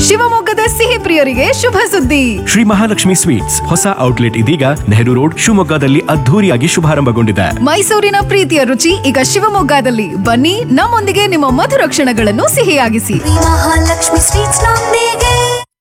ಶಿವಮೊಗ್ಗದ ಸಿಹಿ ಪ್ರಿಯರಿಗೆ ಶುಭ ಸುದ್ದಿ ಶ್ರೀ ಮಹಾಲಕ್ಷ್ಮಿ ಸ್ವೀಟ್ಸ್ ಹೊಸ ಔಟ್ಲೆಟ್ ಇದೀಗ ನೆಹರು ರೋಡ್ ಶಿವಮೊಗ್ಗದಲ್ಲಿ ಅದ್ಧೂರಿಯಾಗಿ ಶುಭಾರಂಭಗೊಂಡಿದೆ ಮೈಸೂರಿನ ಪ್ರೀತಿಯ ರುಚಿ ಈಗ ಶಿವಮೊಗ್ಗದಲ್ಲಿ ಬನ್ನಿ ನಮ್ಮೊಂದಿಗೆ ನಿಮ್ಮ ಮಧುರ ಕ್ಷಣಗಳನ್ನು ಸಿಹಿಯಾಗಿಸಿ ಮಹಾಲಕ್ಷ್ಮಿ ಸ್ವೀಟ್ಸ್ ನೊಂದಿಗೆ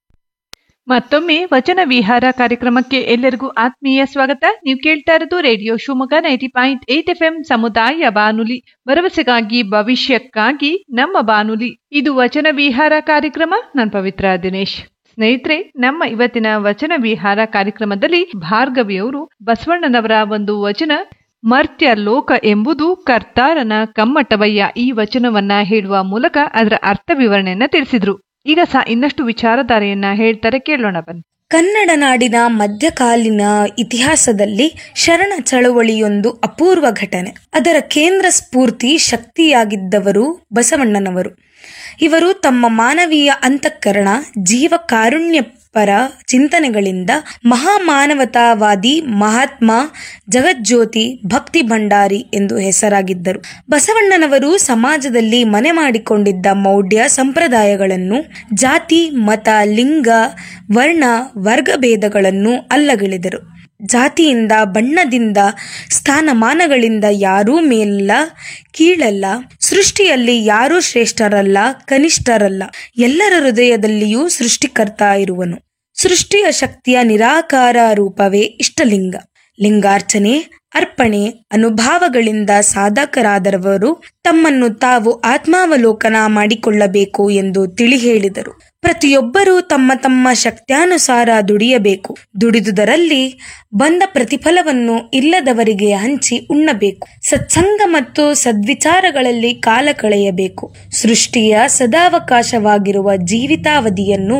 ಮತ್ತೊಮ್ಮೆ ವಚನ ವಿಹಾರ ಕಾರ್ಯಕ್ರಮಕ್ಕೆ ಎಲ್ಲರಿಗೂ ಆತ್ಮೀಯ ಸ್ವಾಗತ ನೀವು ಕೇಳ್ತಾ ಇರೋದು radio Shivamogga ninety point eight F M ಸಮುದಾಯ ಬಾನುಲಿ ಭರವಸೆಗಾಗಿ ಭವಿಷ್ಯಕ್ಕಾಗಿ ನಮ್ಮ ಬಾನುಲಿ ಇದು ವಚನ ವಿಹಾರ ಕಾರ್ಯಕ್ರಮ ನಾನು ಪವಿತ್ರ ದಿನೇಶ್ ಸ್ನೇಹಿತರೆ ನಮ್ಮ ಇವತ್ತಿನ ವಚನ ವಿಹಾರ ಕಾರ್ಯಕ್ರಮದಲ್ಲಿ ಭಾರ್ಗವಿಯವರು ಬಸವಣ್ಣನವರ ಒಂದು ವಚನ ಮರ್ತ್ಯ ಲೋಕ ಎಂಬುದು ಕರ್ತಾರನ ಕಮ್ಮಟವಯ್ಯ ಈ ವಚನವನ್ನ ಹೇಳುವ ಮೂಲಕ ಅದರ ಅರ್ಥ ವಿವರಣೆಯನ್ನ ತಿಳಿಸಿದ್ರು ಈಗ ಸಹ ಇನ್ನಷ್ಟು ವಿಚಾರಧಾರೆಯನ್ನ ಹೇಳ್ತಾರೆ ಕೇಳೋಣ ಬನ್ನಿ ಕನ್ನಡ ನಾಡಿನ ಮಧ್ಯಕಾಲೀನ ಇತಿಹಾಸದಲ್ಲಿ ಶರಣ ಚಳವಳಿಯೊಂದು ಅಪೂರ್ವ ಘಟನೆ ಅದರ ಕೇಂದ್ರ ಸ್ಫೂರ್ತಿ ಶಕ್ತಿಯಾಗಿದ್ದವರು ಬಸವಣ್ಣನವರು ಇವರು ತಮ್ಮ ಮಾನವೀಯ ಅಂತಃಕರಣ ಜೀವ ಕಾರುಣ್ಯಪರ ಚಿಂತನೆಗಳಿಂದ ಮಹಾಮಾನವತಾವಾದಿ ಮಹಾತ್ಮ ಜಗಜ್ಯೋತಿ ಭಕ್ತಿ ಭಂಡಾರಿ ಎಂದು ಹೆಸರಾಗಿದ್ದರು ಬಸವಣ್ಣನವರು ಸಮಾಜದಲ್ಲಿ ಮನೆ ಮಾಡಿಕೊಂಡಿದ್ದ ಮೌಢ್ಯ ಸಂಪ್ರದಾಯಗಳನ್ನು ಜಾತಿ ಮತ ಲಿಂಗ ವರ್ಣ ವರ್ಗಭೇದಗಳನ್ನು ಅಲ್ಲಗೆಳೆದರು ಜಾತಿಯಿಂದ ಬಣ್ಣದಿಂದ ಸ್ಥಾನಮಾನಗಳಿಂದ ಯಾರೂ ಮೇಲಲ್ಲ ಕೀಳಲ್ಲ ಸೃಷ್ಟಿಯಲ್ಲಿ ಯಾರೂ ಶ್ರೇಷ್ಠರಲ್ಲ ಕನಿಷ್ಠರಲ್ಲ ಎಲ್ಲರ ಹೃದಯದಲ್ಲಿಯೂ ಸೃಷ್ಟಿಕರ್ತ ಇರುವನು ಸೃಷ್ಟಿಯ ಶಕ್ತಿಯ ನಿರಾಕಾರ ರೂಪವೇ ಇಷ್ಟಲಿಂಗ ಲಿಂಗಾರ್ಚನೆ ಅರ್ಪಣೆ ಅನುಭಾವಗಳಿಂದ ಸಾಧಕರಾದವರು ತಮ್ಮನ್ನು ತಾವು ಆತ್ಮಾವಲೋಕನ ಮಾಡಿಕೊಳ್ಳಬೇಕು ಎಂದು ತಿಳಿ ಹೇಳಿದರು ಪ್ರತಿಯೊಬ್ಬರೂ ತಮ್ಮ ತಮ್ಮ ಶಕ್ತ್ಯಾನುಸಾರ ದುಡಿಯಬೇಕು ದುಡಿದುದರಲ್ಲಿ ಬಂದ ಪ್ರತಿಫಲವನ್ನು ಇಲ್ಲದವರಿಗೆ ಹಂಚಿ ಉಣ್ಣಬೇಕು ಸತ್ಸಂಗ ಮತ್ತು ಸದ್ವಿಚಾರಗಳಲ್ಲಿ ಕಾಲ ಕಳೆಯಬೇಕು ಸೃಷ್ಟಿಯ ಸದಾವಕಾಶವಾಗಿರುವ ಜೀವಿತಾವಧಿಯನ್ನು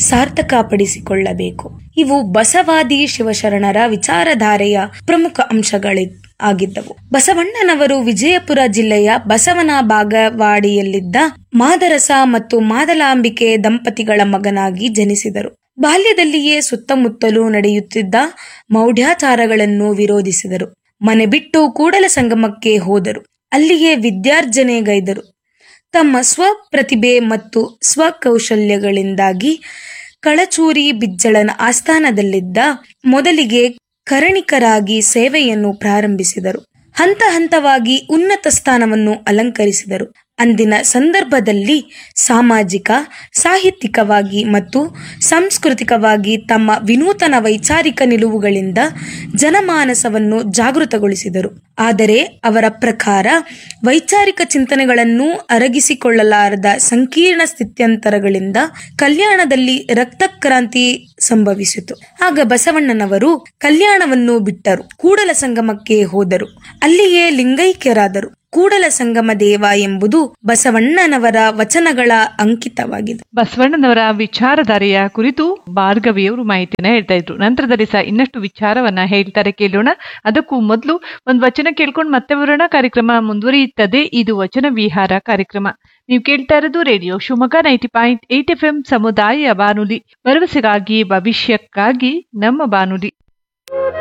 ಸಾರ್ಥಕಪಡಿಸಿಕೊಳ್ಳಬೇಕು ಇವು ಬಸವಾದಿ ಶಿವಶರಣರ ವಿಚಾರಧಾರೆಯ ಪ್ರಮುಖ ಅಂಶಗಳಿ ಆಗಿದ್ದವು ಬಸವಣ್ಣನವರು ವಿಜಯಪುರ ಜಿಲ್ಲೆಯ ಬಸವನ ಬಾಗವಾಡಿಯಲ್ಲಿದ್ದ ಮಾದರಸ ಮತ್ತು ಮಾದಲಾಂಬಿಕೆ ದಂಪತಿಗಳ ಮಗನಾಗಿ ಜನಿಸಿದರು ಬಾಲ್ಯದಲ್ಲಿಯೇ ಸುತ್ತಮುತ್ತಲೂ ನಡೆಯುತ್ತಿದ್ದ ಮೌಢ್ಯಾಚಾರಗಳನ್ನು ವಿರೋಧಿಸಿದರು ಮನೆ ಬಿಟ್ಟು ಕೂಡಲ ಸಂಗಮಕ್ಕೆ ಹೋದರು ಅಲ್ಲಿಯೇ ವಿದ್ಯಾರ್ಜನೆಗೈದರು ತಮ್ಮ ಸ್ವಪ್ರತಿಭೆ ಮತ್ತು ಸ್ವಕೌಶಲ್ಯಗಳಿಂದಾಗಿ ಕಳಚೂರಿ ಬಿಜ್ಜಳನ ಆಸ್ಥಾನದಲ್ಲಿದ್ದ ಮೊದಲಿಗೆ ಕರಣಿಕರಾಗಿ ಸೇವೆಯನ್ನು ಪ್ರಾರಂಭಿಸಿದರು ಹಂತ ಹಂತವಾಗಿ ಉನ್ನತ ಸ್ಥಾನವನ್ನು ಅಲಂಕರಿಸಿದರು ಅಂದಿನ ಸಂದರ್ಭದಲ್ಲಿ ಸಾಮಾಜಿಕ ಸಾಹಿತ್ಯಿಕವಾಗಿ ಮತ್ತು ಸಾಂಸ್ಕೃತಿಕವಾಗಿ ತಮ್ಮ ವಿನೂತನ ವೈಚಾರಿಕ ನಿಲುವುಗಳಿಂದ ಜನಮಾನಸವನ್ನು ಜಾಗೃತಗೊಳಿಸಿದರು ಆದರೆ ಅವರ ಪ್ರಕಾರ ವೈಚಾರಿಕ ಚಿಂತನೆಗಳನ್ನು ಅರಗಿಸಿಕೊಳ್ಳಲಾರದ ಸಂಕೀರ್ಣ ಸ್ಥಿತ್ಯಂತರಗಳಿಂದ ಕಲ್ಯಾಣದಲ್ಲಿ ರಕ್ತಕ್ರಾಂತಿ ಸಂಭವಿಸಿತು ಆಗ ಬಸವಣ್ಣನವರು ಕಲ್ಯಾಣವನ್ನು ಬಿಟ್ಟರು ಕೂಡಲ ಸಂಗಮಕ್ಕೆ ಹೋದರು ಅಲ್ಲಿಯೇ ಲಿಂಗೈಕ್ಯರಾದರು ಕೂಡಲ ಸಂಗಮ ದೇವ ಎಂಬುದು ಬಸವಣ್ಣನವರ ವಚನಗಳ ಅಂಕಿತವಾಗಿದೆ ಬಸವಣ್ಣನವರ ವಿಚಾರಧಾರೆಯ ಕುರಿತು ಭಾರ್ಗವಿಯವರು ಮಾಹಿತಿಯನ್ನ ಹೇಳ್ತಾ ಇದ್ರು ನಂತರದಲ್ಲಿ ಸಹ ಇನ್ನಷ್ಟು ವಿಚಾರವನ್ನ ಹೇಳ್ತಾರೆ ಕೇಳೋಣ ಅದಕ್ಕೂ ಮೊದಲು ಒಂದು ವಚನ ಕೇಳ್ಕೊಂಡು ಮತ್ತೆ ಬರೋಣ ಕಾರ್ಯಕ್ರಮ ಮುಂದುವರಿಯುತ್ತದೆ ಇದು ವಚನ ವಿಹಾರ ಕಾರ್ಯಕ್ರಮ ನೀವು ಕೇಳ್ತಾ ಇರೋದು radio Shivamogga ninety point eight F M ಸಮುದಾಯ ಬಾನುಲಿ ಭರವಸೆಗಾಗಿ ಭವಿಷ್ಯಕ್ಕಾಗಿ ನಮ್ಮ ಬಾನುಲಿ